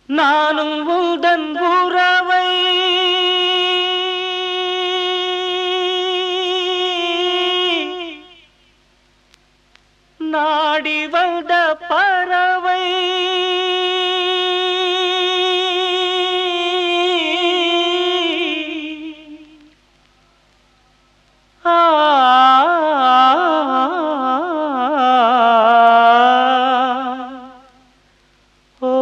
நானும் உந்தன் உறவை நாடி வந்த பறவை ஆ ஓ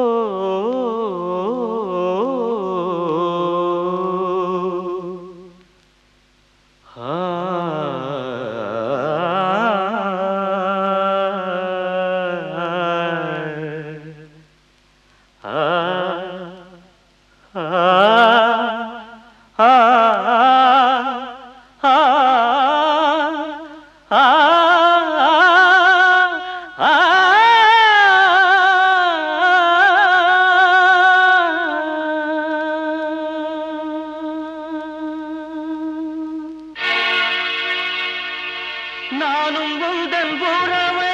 நானும் உந்தன் உறவை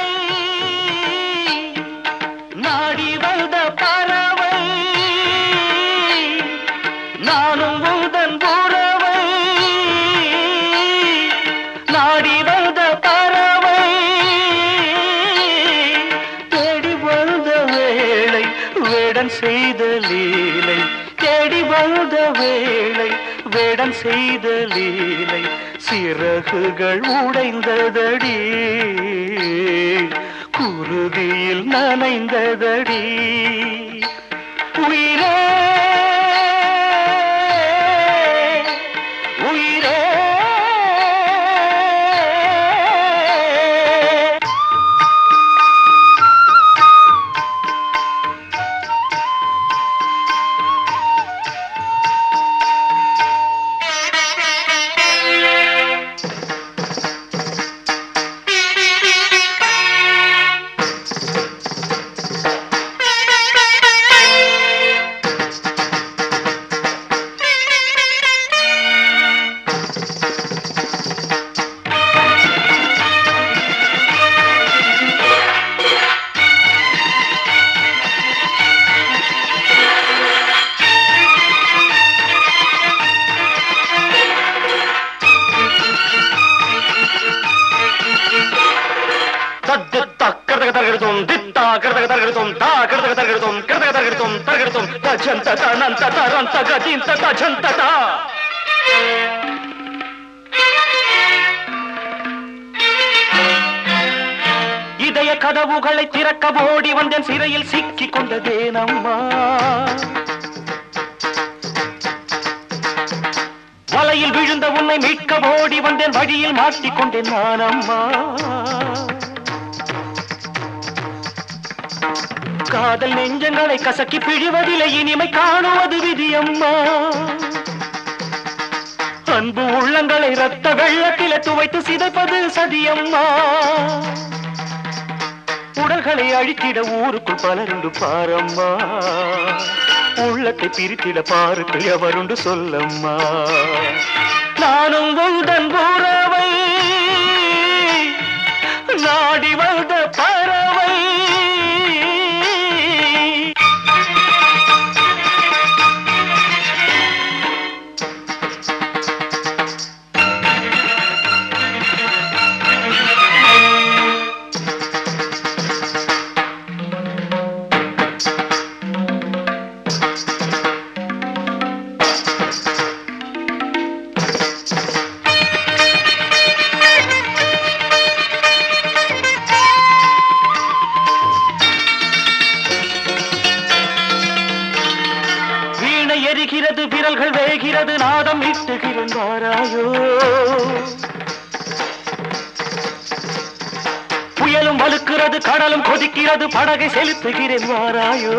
நாடி வந்த பறவை நானும் உந்தன் உறவை நாடி வந்த பறவை தேடி வந்த வேளை வேடன் செய்த லீலை தேடி வந்த வேளை வேடன் செய்த லீலை சிறகுகள் உடைந்ததடி குருதியில் நனைந்ததடி உயிரே உயிரே తద్దిత్త కర్తక తరగడుతాం దిత్త కర్తక తరగడుతాం దా కర్తక తరగడుతాం కర్తక తరగడుతాం తరగడుతాం తజంత తనంత తరంత గతింత తజంత తా. இதய கதவுகளை திறக்க ஓடி வந்தேன் சிறையில் சிக்கிக் கொண்டதேனம்மா வலையில் விழுந்த உன்னை மீட்க ஓடி வந்தேன் வழியில் மாட்டிக்கொண்டேன் நானம்மா காதல் நெஞ்சங்களை கசக்கி பிழிவதில்லை இனிமை காணுவது விதியம்மா அன்பு உள்ளங்களை ரத்த வெள்ளத்தில துவைத்து சிதைப்பது சதியம்மா உடல்களை அழித்திட ஊருக்குள் பலருண்டு பாரம்மா உள்ளத்தை பிரித்திட பாருக்குள் எவருண்டு சொல்லம்மா நானும் உந்தன் உறவை நாடி வந்த பறவை வீணை எரிகிறது விரல்கள் வேகிறது நாதம் இட்டுகின்றாராயோ புயலும் வலுக்கிறது கடலும் கொதிக்கிறது படகை செலுத்துகிறேன் வாராயோ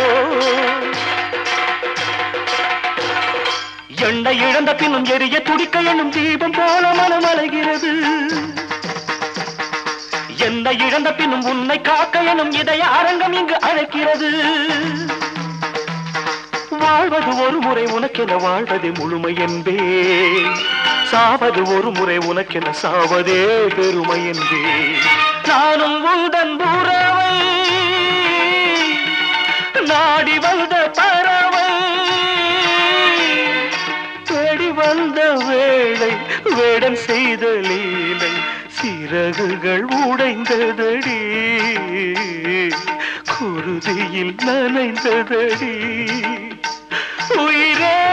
எண்ணெய் இழந்த பின்னும் எரிய துடிக்க எண்ணும் தீபம் போல மனம் அலைகிறது என்னை இழந்த பின்னும் உன்னை காக்க எனும் இதய அரங்கம் இங்கு அழைக்கிறது வாழ்வது ஒரு முறை உனக்கென வாழ்வதே முழுமை என்பே சாவது ஒரு முறை உனக்கென சாவதே பெருமை என்பே நானும் உந்தன் உறவை நாடி வந்த ப வேடன் செய்த லீலை சிறகுகள் உடைந்ததடி குருதியில் நனைந்ததடி உயிரே